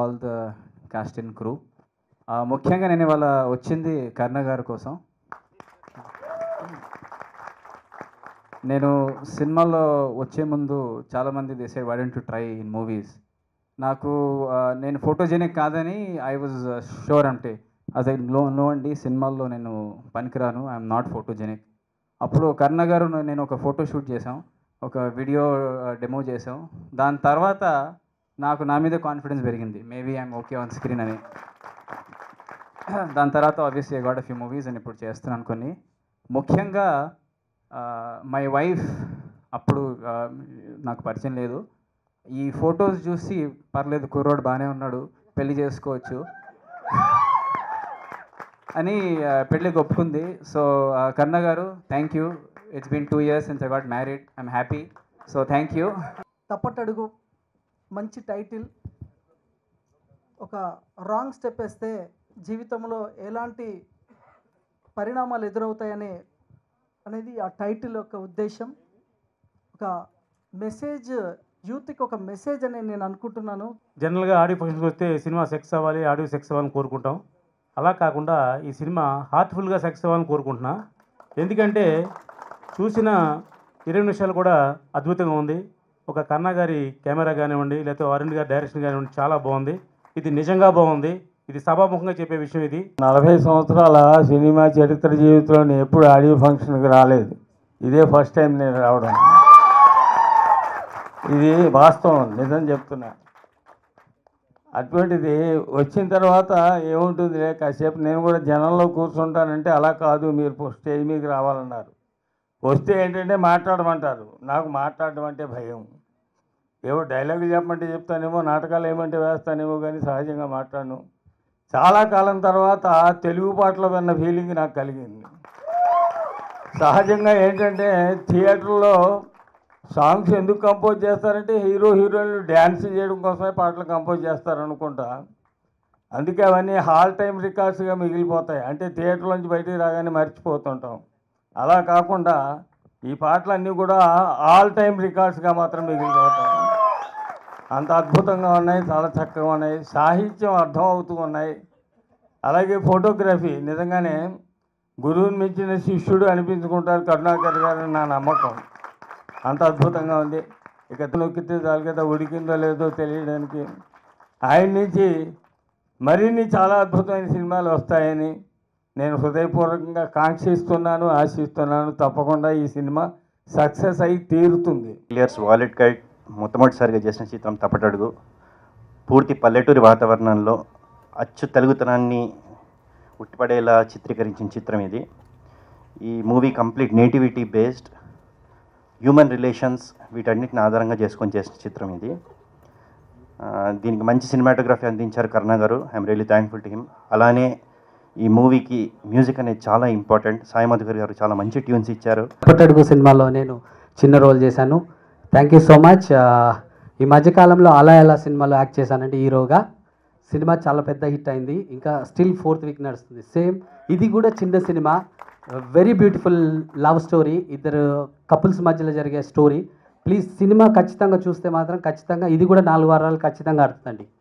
all the cast and crew ముఖ్యంగా నేను ఇవాళ వచ్చింది కర్ణ గారి కోసం నేను సినిమాలో వచ్చే ముందు చాలామంది దేశాడు why to try in movies నాకు ఆ, నేను ఫోటోజెనిక్ కాదని ఐ వాజ్ షూర్ అంటే అదే లో నో అండి సినిమాల్లో నేను పనికిరాను ఐఎమ్ నాట్ ఫోటోజెనిక్ అప్పుడు కర్ణ గారు నేను ఒక ఫోటో షూట్ చేసాం ఒక వీడియో డెమో చేసాం దాని తర్వాత నాకు నా మీద కాన్ఫిడెన్స్ పెరిగింది maybe I'm okay on screen అని దాని తర్వాత obviously I got a few movies అని ఇప్పుడు చేస్తున్నాను కొన్ని ముఖ్యంగా మై వైఫ్ అప్పుడు ఆ, నాకు పరిచయం లేదు ఈ ఫొటోస్ చూసి పర్లేదు కుర్రోడు బాగానే ఉన్నాడు పెళ్లి చేసుకోవచ్చు అని ఆ, పెళ్ళికి ఒప్పుకుంది so Karna garu thank you it's been two years since I got married I'm happy so thank you తప్పటడుగు మంచి టైటిల్ ఒక రాంగ్ స్టెప్ వేస్తే జీవితంలో ఎలాంటి పరిణామాలు ఎదురవుతాయనే అనేది ఆ టైటిల్ యొక్క ఉద్దేశం ఒక మెసేజ్ యూత్కి ఒక మెసేజ్ అని నేను అనుకుంటున్నాను జనరల్గా ఆడియో ఫంక్షన్కి వస్తే సినిమా సెక్స్ అవ్వాలి ఆడియో సెక్స్ అవ్వాలని కోరుకుంటాం అలా కాకుండా ఈ సినిమా హార్ట్ఫుల్గా సెక్స్ అవ్వాలని కోరుకుంటున్నా ఎందుకంటే చూసిన ఇరవై నిమిషాలు కూడా అద్భుతంగా ఉంది ఒక కన్నా గారి కెమెరా కానివ్వండి లేకపోతే అరుణ్ గారి డైరెక్షన్ కానివ్వండి చాలా బాగుంది ఇది నిజంగా బాగుంది ఇది సభాముఖంగా చెప్పే విషయం ఇది నలభై సంవత్సరాల సినిమా చరిత్ర జీవితంలో నేను ఎప్పుడు ఆడియో ఫంక్షన్కి రాలేదు ఇదే ఫస్ట్ టైం నేను రావడం ఇది వాస్తవం నిజం చెప్తున్నా అటువంటిది వచ్చిన తర్వాత ఏముంటుంది కాసేపు నేను కూడా జనంలో కూర్చుంటానంటే అలా కాదు మీరు స్టేజ్ మీదకి రావాలన్నారు వస్తే ఏంటంటే మాట్లాడమంటారు నాకు మాట్లాడడం అంటే భయం ఏవో డైలాగులు చెప్పమంటే చెప్తానేమో నాటకాలు ఏమంటే వేస్తానేమో కానీ సహజంగా మాట్లాడను చాలా కాలం తర్వాత తెలుగు పాటలు విన్న ఫీలింగ్ నాకు కలిగింది సహజంగా ఏంటంటే థియేటర్లో సాంగ్స్ ఎందుకు కంపోజ్ చేస్తారంటే హీరో హీరోయిన్లు డ్యాన్స్ చేయడం కోసమే పాటలు కంపోజ్ చేస్తారనుకుంటా అందుకే అవన్నీ హాల్ టైం రికార్డ్స్గా మిగిలిపోతాయి అంటే థియేటర్ నుంచి బయటికి రాగానే మర్చిపోతుంటాం అలా కాకుండా ఈ పాటలన్నీ కూడా ఆల్ టైం రికార్డ్స్గా మాత్రం మిగిలిపోతాయి అంత అద్భుతంగా ఉన్నాయి చాలా చక్కగా ఉన్నాయి సాహిత్యం అర్థం అవుతూ ఉన్నాయి అలాగే ఫోటోగ్రఫీ నిజంగానే గురువుని మించిన శిష్యుడు అనిపించుకుంటారు కరుణాకర్ గారు నా నమ్మకం అంత అద్భుతంగా ఉంది ఇక నొక్కితే చాలు కదా ఉడికిందో లేదో తెలియడానికి ఆయన నుంచి మరిన్ని చాలా అద్భుతమైన సినిమాలు వస్తాయని నేను హృదయపూర్వకంగా కాంక్షిస్తున్నాను ఆశిస్తున్నాను తప్పకుండా ఈ సినిమా సక్సెస్ అయి తీరుతుంది క్లియర్స్ వాలెట్ గైడ్ మొట్టమొదటిసారిగా చేసిన చిత్రం తప్పటడుగు పూర్తి పల్లెటూరి వాతావరణంలో అచ్చు తెలుగుతనాన్ని ఉట్టిపడేలా చిత్రీకరించిన చిత్రం ఇది ఈ movie complete nativity based human relations వీటన్నిటిని ఆధారంగా చేసుకొని చేసిన చిత్రం ఇది ఆ, దీనికి మంచి సినిమాటోగ్రఫీ అందించారు Karuna garu I'm really thankful to him అలానే ఈ మూవీకి మ్యూజిక్ అనేది చాలా ఇంపార్టెంట్ సాయి మధుకర్ గారు చాలా మంచి ట్యూన్స్ ఇచ్చారు పుట్టడుగు సినిమాలో నేను చిన్న రోల్ చేశాను థ్యాంక్ యూ సో మచ్ ఈ మధ్యకాలంలో అలా ఎలా సినిమాలో యాక్ట్ చేశానంటే హీరోగా సినిమా చాలా పెద్ద హిట్ అయింది ఇంకా స్టిల్ ఫోర్త్ వీక్ నడుస్తుంది సేమ్ ఇది కూడా చిన్న cinema very beautiful love story ఇద్దరు కపుల్స్ మధ్యలో జరిగే స్టోరీ ప్లీజ్ సినిమా ఖచ్చితంగా చూస్తే మాత్రం ఖచ్చితంగా ఇది కూడా నాలుగు వారాలు ఖచ్చితంగా ఆడుతుందండి